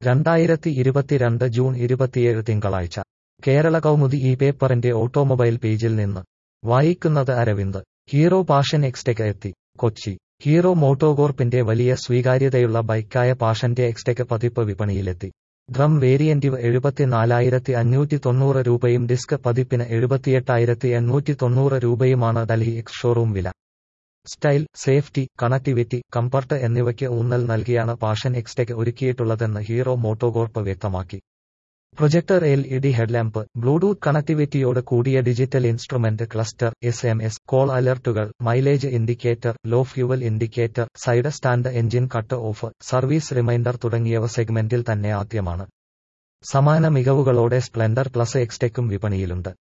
രണ്ടായിരത്തി ഇരുപത്തിരണ്ട് ജൂൺ ഇരുപത്തിയേഴ് തിങ്കളാഴ്ച കേരള കൗമുദി ഈ പേപ്പറിന്റെ ഓട്ടോമൊബൈൽ പേജിൽ നിന്ന് വായിക്കുന്നത് അരവിന്ദ് ഹീറോ പാഷൻ എക്സ്ടെക് എത്തി കൊച്ചി ഹീറോ മോട്ടോകോർപ്പിന്റെ വലിയ സ്വീകാര്യതയുള്ള ബൈക്കായ പാഷന്റെ എക്സ്ടെക് പതിപ്പ് വിപണിയിലെത്തി ഡ്രം വേരിയന്റിവ് എഴുപത്തിനാലായിരത്തി അഞ്ഞൂറ്റി തൊണ്ണൂറ് രൂപയും ഡിസ്ക് പതിപ്പിന് എഴുപത്തിയെട്ടായിരത്തി എണ്ണൂറ്റി തൊണ്ണൂറ് രൂപയുമാണ് ഡൽഹി എക്സ് ഷോറൂം വില സ്റ്റൈൽ സേഫ്റ്റി കണക്ടിവിറ്റി കംഫർട്ട് എന്നിവയ്ക്ക് ഊന്നൽ നൽകിയാണ് പാഷൻ എക്സ്ടെക് ഒരുക്കിയിട്ടുള്ളതെന്ന് ഹീറോ മോട്ടോകോർപ്പ് വ്യക്തമാക്കി projector L E D headlamp Bluetooth കണക്ടിവിറ്റിയോട് കൂടിയ digital instrument cluster S M S call അലർട്ടുകൾ mileage indicator low fuel indicator side stand engine cut off service reminder തുടങ്ങിയവ സെഗ്മെന്റിൽ തന്നെ ആദ്യമാണ് സമാന മികവുകളോടെ സ്പ്ലെൻഡർ പ്ലസ് എക്സ്ടെക്കും വിപണിയിലുണ്ട്